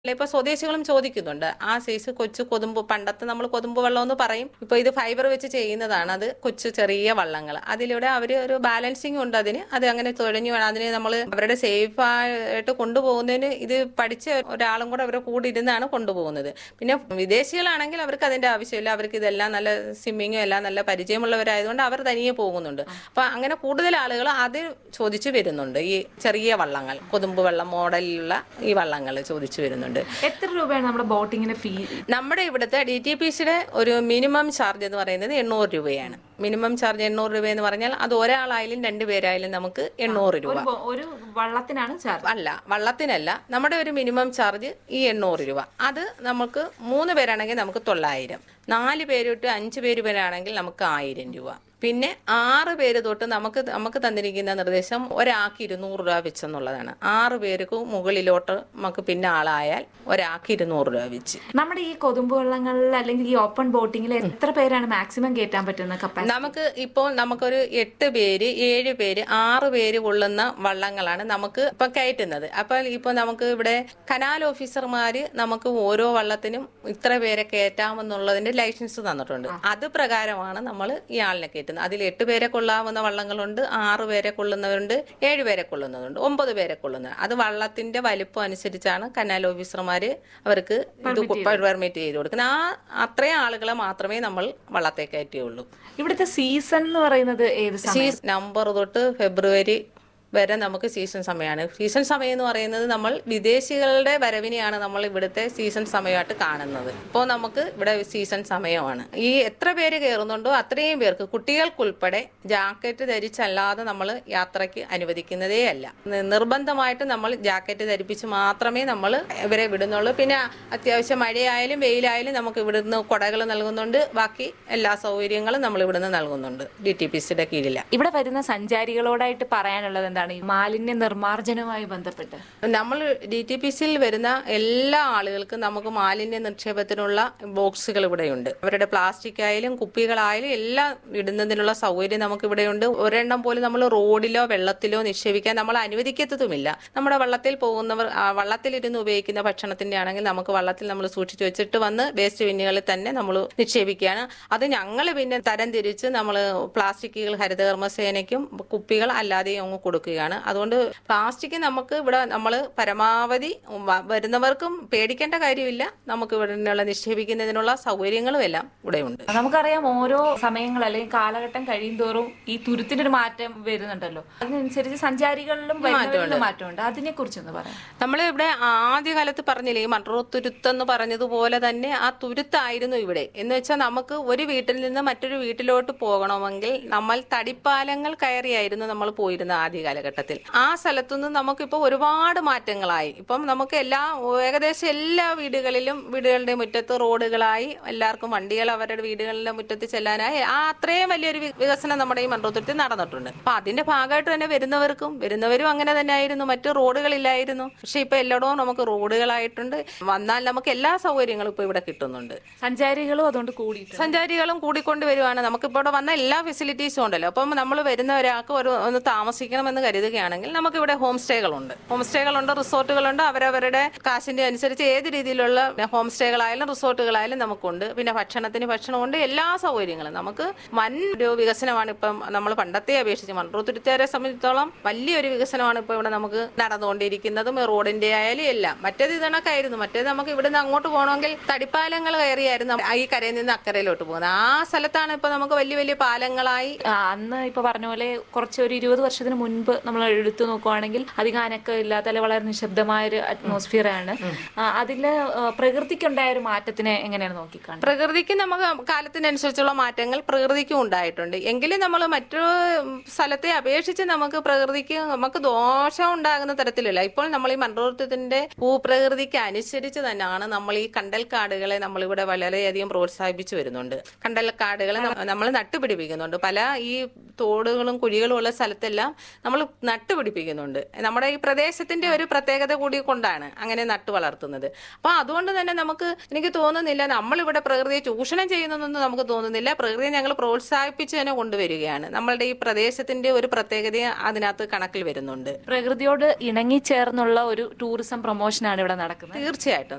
അല്ല ഇപ്പൊ സ്വദേശികളും ചോദിക്കുന്നുണ്ട് ആ സൈസ് കൊച്ചു കൊതുമ്പ് പണ്ടത്തെ നമ്മൾ കൊതുമ്പ് വെള്ളം എന്ന് പറയും ഇപ്പൊ ഇത് ഫൈബർ വെച്ച് ചെയ്യുന്നതാണ് അത് കൊച്ചു ചെറിയ വള്ളങ്ങൾ അതിലൂടെ അവർ ഒരു ബാലൻസിങ് ഉണ്ട് അതിന് അത് അങ്ങനെ തുഴഞ്ഞു വേണം അതിന് നമ്മൾ അവരുടെ സേഫ് ആയിട്ട് കൊണ്ടുപോകുന്നതിന് ഇത് പഠിച്ച ഒരാളും കൂടെ അവരുടെ കൂടെ ഇരുന്നാണ് കൊണ്ടുപോകുന്നത് പിന്നെ വിദേശികളാണെങ്കിൽ അവർക്ക് അതിന്റെ ആവശ്യമില്ല അവർക്ക് ഇതെല്ലാം നല്ല സ്വിമ്മിങ്ങും എല്ലാം നല്ല പരിചയമുള്ളവരായതുകൊണ്ട് അവർ തനിയെ പോകുന്നുണ്ട് അപ്പൊ അങ്ങനെ കൂടുതൽ ആളുകൾ അത് ചോദിച്ചു വരുന്നുണ്ട് ഈ ചെറിയ വള്ളങ്ങൾ കൊതുമ്പ് വെള്ളം മോഡലിലുള്ള ഈ വള്ളങ്ങൾ ചോദിച്ചു വരുന്നുണ്ട് എത്ര രൂപയാണ് നമ്മുടെ ബോട്ടിങ്ങിന് ഫീ നമ്മുടെ ഇവിടുത്തെ ഡി ടി പി സിയുടെ ഒരു മിനിമം ചാർജ് എന്ന് പറയുന്നത് എണ്ണൂറ് രൂപയാണ് മിനിമം ചാർജ് എണ്ണൂറ് രൂപ എന്ന് പറഞ്ഞാൽ അത് ഒരാളായാലും രണ്ടുപേരായാലും നമുക്ക് എണ്ണൂറ് രൂപ ഒരു ബോ- ഒരു വള്ളത്തിനാണ് ചാർജ് അല്ല വള്ളത്തിനല്ല നമ്മുടെ ഒരു മിനിമം ചാർജ് ഈ എണ്ണൂറ് രൂപ അത് നമുക്ക് മൂന്ന് പേരാണെങ്കിൽ നമുക്ക് തൊള്ളായിരം നാല് പേര് തൊട്ട് അഞ്ച് പേര് വരാണെങ്കിൽ നമുക്ക് ആയിരം രൂപ പിന്നെ ആറ് പേര് തൊട്ട് നമുക്ക് നമുക്ക് തന്നിരിക്കുന്ന നിർദ്ദേശം ഒരാൾക്ക് ഇരുന്നൂറ് രൂപ വെച്ചെന്നുള്ളതാണ് ആറ് പേർക്ക് മുകളിലോട്ട് നമുക്ക് പിന്നെ ആളായാൽ ഒരാൾക്ക് ഇരുന്നൂറ് രൂപ വെച്ച് നമ്മുടെ ഈ കൊതുമ്പ് വള്ളങ്ങളിൽ അല്ലെങ്കിൽ ഈ ഓപ്പൺ ബോട്ടിങ്ങിൽ എത്ര പേരാണ് മാക്സിമം കയറ്റാൻ പറ്റുന്ന കപ്പാസിറ്റി നമുക്ക് ഇപ്പോൾ നമുക്കൊരു എട്ട് പേര് ഏഴ് പേര് ആറ് പേര് കൊള്ളുന്ന വള്ളങ്ങളാണ് നമുക്ക് ഇപ്പൊ കയറ്റുന്നത് അപ്പൊ ഇപ്പൊ നമുക്ക് ഇവിടെ കനാൽ ഓഫീസർമാര് നമുക്ക് ഓരോ വള്ളത്തിനും ഇത്ര പേരെ കയറ്റാമെന്നുള്ളതിന്റെ ലൈസൻസ് തന്നിട്ടുണ്ട് അത് പ്രകാരമാണ് നമ്മൾ ഈ ആളിനെ കയറ്റുന്നത് അതിൽ എട്ട് പേരെ കൊള്ളാവുന്ന വള്ളങ്ങളുണ്ട് ആറ് പേരെ കൊള്ളുന്നവരുണ്ട് ഏഴ് പേരെ കൊള്ളുന്നതുണ്ട് ഒമ്പത് പേരെ കൊള്ളുന്നത് അത് വള്ളത്തിന്റെ വലിപ്പം അനുസരിച്ചാണ് കനാൽ ഓഫീസർമാര് അവർക്ക് ഇത് പെർമിറ്റ് ചെയ്ത് കൊടുക്കുന്നത് ആ അത്രയും ആളുകളെ മാത്രമേ നമ്മൾ വള്ളത്തെ കയറ്റിയുള്ളൂ ഇവിടുത്തെ സീസൺ എന്ന് പറയുന്നത് ഏത് സമയം സീസൺ നവംബർ തൊട്ട് ഫെബ്രുവരി വരെ നമുക്ക് സീസൺ സമയമാണ് സീസൺ സമയം എന്ന് പറയുന്നത് നമ്മൾ വിദേശികളുടെ വരവിനെയാണ് നമ്മൾ ഇവിടുത്തെ സീസൺ സമയമായിട്ട് കാണുന്നത് ഇപ്പോൾ നമുക്ക് ഇവിടെ സീസൺ സമയമാണ് ഈ എത്ര പേര് കയറുന്നുണ്ടോ അത്രയും പേർക്ക് കുട്ടികൾക്കുൾപ്പെടെ ജാക്കറ്റ് ധരിച്ചല്ലാതെ നമ്മൾ യാത്രയ്ക്ക് അനുവദിക്കുന്നതേ അല്ല നി- നിർബന്ധമായിട്ട് നമ്മൾ ജാക്കറ്റ് ധരിപ്പിച്ച് മാത്രമേ നമ്മൾ ഇവരെ വിടുന്നുള്ളൂ പിന്നെ അത്യാവശ്യം മഴയായാലും വെയിലായാലും നമുക്ക് ഇവിടുന്ന് കുടകൾ നൽകുന്നുണ്ട് ബാക്കി എല്ലാ സൗകര്യങ്ങളും നമ്മൾ ഇവിടുന്ന് നൽകുന്നുണ്ട് ഡി ടി പി സിയുടെ കീഴിൽ ഇവിടെ വരുന്ന സഞ്ചാരികളോടായിട്ട് പറയാനുള്ളത് എന്താണ് ഈ മാലിന്യ നിർമ്മാർജ്ജനവുമായി ബന്ധപ്പെട്ട് നമ്മൾ ഡി ടി പി സിയിൽ വരുന്ന എല്ലാ ആളുകൾക്കും നമുക്ക് മാലിന്യ നിക്ഷേപത്തിനുള്ള ബോക്സുകൾ ഇവിടെയുണ്ട് അവരുടെ പ്ലാസ്റ്റിക് ആയാലും കുപ്പികളായാലും എല്ലാം ഇടുന്നതിനുള്ള സൗകര്യം നമുക്ക് ഇവിടെയുണ്ട് ഒരെണ്ണം പോലും നമ്മൾ റോഡിലോ വെള്ളത്തിലോ നിക്ഷേപിക്കാൻ നമ്മൾ അനുവദിക്കത്തതുമില്ല നമ്മുടെ വള്ളത്തിൽ പോകുന്നവർ ആ, വള്ളത്തിലിരുന്ന് ഉപയോഗിക്കുന്ന ഭക്ഷണത്തിന്റെ ആണെങ്കിൽ നമുക്ക് വള്ളത്തിൽ നമ്മൾ സൂക്ഷിച്ചു വെച്ചിട്ട് വന്ന് വേസ്റ്റ് ബിന്നുകളിൽ തന്നെ നമ്മൾ നിക്ഷേപിക്കുകയാണ് അത് ഞങ്ങൾ പിന്നെ തരം തിരിച്ച് നമ്മൾ പ്ലാസ്റ്റിക്കുകൾ ഹരിതകർമ്മസേനയ്ക്കും കുപ്പികൾ അല്ലാതെയും അങ്ങ് കൊടുക്കുകയാണ് അതുകൊണ്ട് പ്ലാസ്റ്റിക് നമുക്ക് ഇവിടെ നമ്മൾ പരമാവധി വ- വരുന്നവർക്കും പേടിക്കേണ്ട കാര്യമില്ല നമുക്ക് ഇവിടെ നിന്നുള്ള നിക്ഷേപിക്കുന്നതിനുള്ള സൗകര്യങ്ങളും എല്ലാം ഇവിടെയുണ്ട് നമുക്കറിയാം ഓരോ സമയങ്ങൾ അല്ലെങ്കിൽ കാലഘട്ടം കഴിയും തോറും ഈ തുരുത്തിനൊരു മാറ്റം വരുന്നുണ്ടല്ലോ അതിനനുസരിച്ച് സഞ്ചാരികളിലും വരുന്നവരിലും മാറ്റമുണ്ട് അതിനെ കുറിച്ചൊന്ന് പറയാം നമ്മൾ ഇവിടെ ആദ്യകാലത്ത് പറഞ്ഞില്ലേ ഈ മൺറോ തുരുത്തെന്ന് പറഞ്ഞതുപോലെ തന്നെ ആ തുരുത്തായിരുന്നു ഇവിടെ എന്ന് വെച്ചാൽ നമുക്ക് ഒരു വീട്ടിൽ നിന്ന് മറ്റൊരു വീട്ടിലോട്ട് പോകണമെങ്കിൽ നമ്മൾ തടിപ്പാലങ്ങൾ കയറിയായിരുന്നു നമ്മൾ പോയിരുന്ന ആദ്യ കാലഘട്ടത്തിൽ ആ സ്ഥലത്തുനിന്ന് നമുക്കിപ്പോൾ ഒരുപാട് മാറ്റങ്ങളായി ഇപ്പം നമുക്ക് എല്ലാ ഏകദേശം എല്ലാ വീടുകളിലും വീടുകളുടെ മുറ്റത്ത് റോഡുകളായി എല്ലാവർക്കും വണ്ടികൾ അവരുടെ വീടുകളിലെ മുറ്റത്ത് ചെല്ലാനായി ആ അത്രയും വലിയൊരു വി- വികസനം നമ്മുടെ ഈ മൺറോത്തുരുത്തിൽ നടന്നിട്ടുണ്ട് അപ്പൊ അതിന്റെ ഭാഗമായിട്ട് തന്നെ വരുന്നവർക്കും വരുന്നവരും അങ്ങനെ തന്നെ ആയിരുന്നു മറ്റു റോഡുകളില്ലായിരുന്നു പക്ഷെ ഇപ്പൊ എല്ലായിടവും നമുക്ക് റോഡുകളായിട്ടുണ്ട് വന്നാൽ നമുക്ക് എല്ലാ സൗകര്യങ്ങളും ഇപ്പൊ ഇവിടെ കിട്ടുന്നുണ്ട് സഞ്ചാരികളും അതുകൊണ്ട് കൂടിയിട്ട് സഞ്ചാരികളും കൂടിക്കൊണ്ട് വരുവാണ് നമുക്കിപ്പോൾ ഇവിടെ വന്ന എല്ലാ ഫെസിലിറ്റീസും ഉണ്ടല്ലോ അപ്പം നമ്മൾ വരുന്ന ഒരാൾക്ക് ഒരു ഒന്ന് താമസിക്കണമെന്ന് കരുതുകയാണെങ്കിൽ നമുക്ക് ഇവിടെ ഹോം സ്റ്റേകളുണ്ട് ഹോം സ്റ്റേകളുണ്ട് റിസോർട്ടുകളുണ്ട് അവരവരുടെ കാശിന്റെ അനുസരിച്ച് ഏത് രീതിയിലുള്ള ഹോം സ്റ്റേകളായാലും റിസോർട്ടുകളായാലും നമുക്കുണ്ട് പിന്നെ ഭക്ഷണത്തിന് ഭക്ഷണമുണ്ട് എല്ലാ സൗകര്യങ്ങളും നമുക്ക് വൻ ഒരു വികസനമാണ് ഇപ്പം നമ്മൾ പണ്ടത്തെ അപേക്ഷിച്ച് മൺറൂത്തുരുത്തുകാരെ സംബന്ധിച്ചിടത്തോളം വലിയൊരു വികസനമാണ് ഇപ്പോൾ ഇവിടെ നമുക്ക് നടന്നുകൊണ്ടിരിക്കുന്നതും റോഡിന്റെ ആയാലും എല്ലാം മറ്റേത് ഇതണക്കായിരുന്നു മറ്റേത് നമുക്ക് ഇവിടുന്ന് അങ്ങോട്ട് പോകണമെങ്കിൽ തടിപ്പാലങ്ങൾ കയറിയായിരുന്നു ഈ കരയിൽ നിന്ന് അക്കരയിലോട്ട് പോകുന്നത് ആ സ്ഥലത്താണ് ഇപ്പൊ നമുക്ക് വലിയ വലിയ പാലങ്ങളായി ആ, അന്ന് ഇപ്പൊ പറഞ്ഞ പോലെ കുറച്ച് ഒരു ഇരുപത് വർഷത്തിന് മുൻപ് നമ്മൾ എടുത്തു നോക്കുവാണെങ്കിൽ അധികം അനക്കം ഇല്ലാത്ത അല്ലെങ്കിൽ വളരെ നിശബ്ദമായ ഒരു അറ്റ്മോസ്ഫിയർ ആണ് ആ, അതില് ആ, പ്രകൃതിക്കുണ്ടായ ഒരു മാറ്റത്തിനെ എങ്ങനെയാണ് നോക്കിക്കാണുന്നത് പ്രകൃതിക്ക് നമുക്ക് കാലത്തിനനുസരിച്ചുള്ള മാറ്റങ്ങൾ പ്രകൃതിക്കും ഉണ്ടായിട്ടുണ്ട് എങ്കിലും നമ്മൾ മറ്റു സ്ഥലത്തെ അപേക്ഷിച്ച് നമുക്ക് പ്രകൃതിക്ക് നമുക്ക് ദോഷം ഉണ്ടാകുന്ന തരത്തിലല്ല ഇപ്പോൾ നമ്മൾ ഈ മൺറോത്തത്തിന്റെ ഭൂപ്രകൃതിക്ക് അനുസരിച്ച് തന്നെയാണ് നമ്മൾ ഈ കണ്ടൽക്കാടുകളെ നമ്മളിവിടെ വളരെയധികം പ്രോത്സാഹിപ്പിച്ചു വരുന്നുണ്ട് കണ്ടൽക്കാടുകളെ നമ്മൾ നട്ടുപിടിപ്പിക്കുന്നുണ്ട് പല ഈ തോടുകളും കുഴികളും ഉള്ള സ്ഥലത്തെല്ലാം നമ്മൾ നട്ടുപിടിപ്പിക്കുന്നുണ്ട് നമ്മുടെ ഈ പ്രദേശത്തിന്റെ ഒരു പ്രത്യേകത കൂടി കൊണ്ടാണ് അങ്ങനെ നട്ടു വളർത്തുന്നത് അപ്പൊ അതുകൊണ്ട് തന്നെ നമുക്ക് എനിക്ക് തോന്നുന്നില്ല നമ്മളിവിടെ പ്രകൃതിയെ ചൂഷണം ചെയ്യുന്നതെന്നൊന്നും നമുക്ക് തോന്നുന്നില്ല പ്രകൃതിയെ ഞങ്ങൾ പ്രോത്സാഹിപ്പിച്ച് തന്നെ കൊണ്ടുവരികയാണ് നമ്മളുടെ ഈ പ്രദേശത്തിന്റെ ഒരു പ്രത്യേകത അതിനകത്ത് കണക്കിൽ വരുന്നുണ്ട് പ്രകൃതിയോട് ഇണങ്ങിച്ചേർന്നുള്ള ഒരു ടൂറിസം പ്രൊമോഷനാണ് ഇവിടെ നടക്കുന്നത് തീർച്ചയായിട്ടും